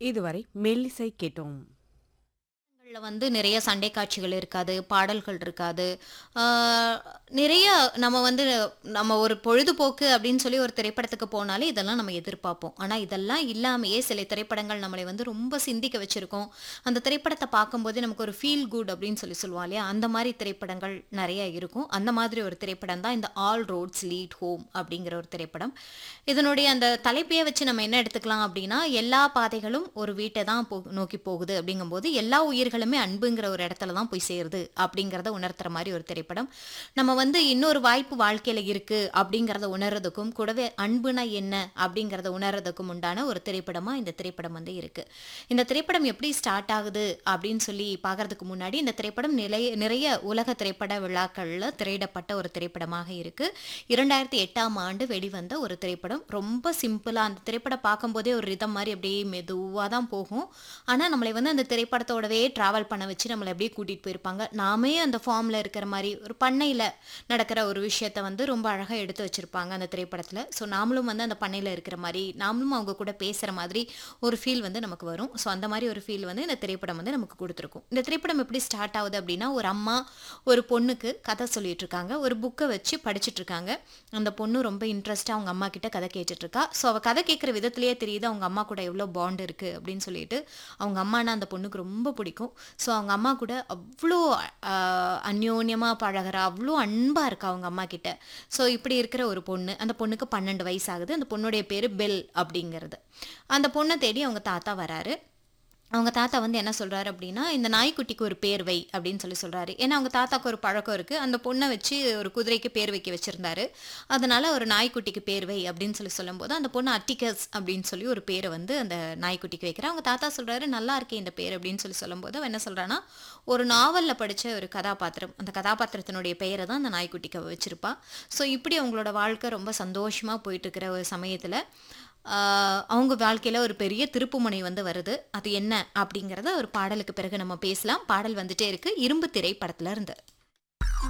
இதுவரை மெல்லிசை கேட்டோம் ல வந்து நிறைய சண்டை காட்சிகள் இருக்காது பாடல்கள் இருக்காது ஆ, நிறைய நம்ம வந்து நம்ம ஒரு பொழுதுபோக்கு அப்படின்னு சொல்லி ஒரு திரைப்படத்துக்கு போனாலே இதெல்லாம் நம்ம எதிர்பார்ப்போம் ஆனால் இதெல்லாம் இல்லாமையே சில திரைப்படங்கள் நம்மளை வந்து ரொம்ப சிந்திக்க வச்சிருக்கோம் அந்த திரைப்படத்தை பார்க்கும்போது நமக்கு ஒரு ஃபீல் குட் அப்படின்னு சொல்லி சொல்லுவோம் இல்லையா அந்த மாதிரி திரைப்படங்கள் நிறைய இருக்கும் அந்த மாதிரி ஒரு திரைப்படம் தான் இந்த ஆல் ரோட்ஸ் லீட் ஹோம் அப்படிங்கிற ஒரு திரைப்படம் இதனுடைய அந்த தலைப்பையை வச்சு நம்ம என்ன எடுத்துக்கலாம் அப்படின்னா எல்லா பாதைகளும் ஒரு வீட்டை தான் போ நோக்கி போகுது அப்படிங்கும்போது எல்லா உயிர்களுமே அன்புங்கிற ஒரு இடத்துல தான் போய் சேருது அப்படிங்கிறத உணர்த்துற மாதிரி ஒரு திரைப்படம் நம்ம வந்து இன்னொரு வாய்ப்பு வாழ்க்கையில இருக்கு அப்படிங்கிறத உணர்றதுக்கும் கூடவே அன்புனா என்ன அப்படிங்கிறத உணர்றதுக்கும் உண்டான ஒரு திரைப்படமா இந்த திரைப்படம் வந்து இருக்கு இந்த திரைப்படம் எப்படி ஸ்டார்ட் ஆகுது அப்படின்னு சொல்லி பார்க்கறதுக்கு முன்னாடி இந்த திரைப்படம் நிறைய நிறைய உலக திரைப்பட விழாக்கள்ல திரையிடப்பட்ட ஒரு திரைப்படமாக இருக்கு இரண்டாயிரத்தி எட்டாம் ஆண்டு வெளிவந்த ஒரு திரைப்படம் ரொம்ப சிம்பிளா அந்த திரைப்படம் பார்க்கும்போதே ஒரு ரிதம் மாதிரி அப்படியே மெதுவாக தான் போகும் ஆனா நம்மளை வந்து அந்த திரைப்படத்தோடவே டிராவல் பண்ண வச்சு நம்மளை அப்படியே கூட்டிட்டு போயிருப்பாங்க நாமே அந்த ஃபார்ம்ல இருக்கிற மாதிரி ஒரு பண்ணையில நடக்கிற ஒரு விஷயத்த வந்து ரொம்ப அழகா எடுத்து வச்சிருப்பாங்க அந்த திரைப்படத்துல ஸோ நாமளும் வந்து அந்த பண்ணையில இருக்கிற மாதிரி நாமளும் அவங்க கூட பேசுற மாதிரி ஒரு ஃபீல் வந்து நமக்கு வரும் ஸோ அந்த மாதிரி ஒரு ஃபீல் வந்து இந்த திரைப்படம் வந்து நமக்கு கொடுத்துருக்கும் இந்த திரைப்படம் எப்படி ஸ்டார்ட் ஆகுது அப்படின்னா ஒரு அம்மா ஒரு பொண்ணுக்கு கதை சொல்லிட்டு இருக்காங்க ஒரு புக்கை வச்சு படிச்சுட்டு இருக்காங்க அந்த பொண்ணு ரொம்ப இன்ட்ரெஸ்டாக அவங்க அம்மா கிட்ட கதை கேட்டுட்டு இருக்கா ஸோ அவள் கதை கேட்குற விதத்திலேயே தெரியுது அவங்க அம்மா கூட எவ்வளோ பாண்ட் இருக்கு அப்படின்னு சொல்லிட்டு அவங்க அம்மானா அந்த பொண்ணுக்கு ரொம்ப பிடிக்கும் ஸோ அவங்க அம்மா கூட அவ்வளோ அந்யோன்யமாக பழகுறா அவ்வளோ அன்பாக இருக்கா அவங்க அம்மா கிட்ட ஸோ இப்படி இருக்கிற ஒரு பொண்ணு அந்த பொண்ணுக்கு பன்னெண்டு வயசு ஆகுது அந்த பொண்ணுடைய பேர் பெல் அப்படிங்கிறது அந்த பொண்ணை தேடி அவங்க தாத்தா வராரு அவங்க தாத்தா வந்து என்ன சொல்றாரு அப்படின்னா இந்த நாய்க்குட்டிக்கு ஒரு பேர் வை அப்படின்னு சொல்லி சொல்றாரு ஏன்னா அவங்க தாத்தாக்கு ஒரு பழக்கம் இருக்கு அந்த பொண்ணை வச்சு ஒரு குதிரைக்கு பேர் வைக்க வச்சிருந்தாரு அதனால ஒரு நாய்க்குட்டிக்கு பேர் வை அப்படின்னு சொல்லி சொல்லும்போது அந்த பொண்ணு அட்டிகஸ் அப்படின்னு சொல்லி ஒரு பேரை வந்து அந்த நாய்க்குட்டிக்கு வைக்கிறா அவங்க தாத்தா சொல்றாரு நல்லா இருக்கே இந்த பேர் அப்படின்னு சொல்லி சொல்லும்போது அவன் என்ன சொல்றான்னா ஒரு நாவல்ல படிச்ச ஒரு கதாபாத்திரம் அந்த கதாபாத்திரத்தினுடைய பெயரை தான் அந்த நாய்க்குட்டிக்கு அவ வச்சிருப்பா ஸோ இப்படி அவங்களோட வாழ்க்கை ரொம்ப சந்தோஷமா போயிட்டு இருக்கிற ஒரு சமயத்துல ஆஹ் அவங்க வாழ்க்கையில ஒரு பெரிய திருப்புமுனை வந்து வருது அது என்ன அப்படிங்கறத ஒரு பாடலுக்கு பிறகு நம்ம பேசலாம் பாடல் வந்துட்டே இருக்கு இரும்பு திரை படத்துல இருந்து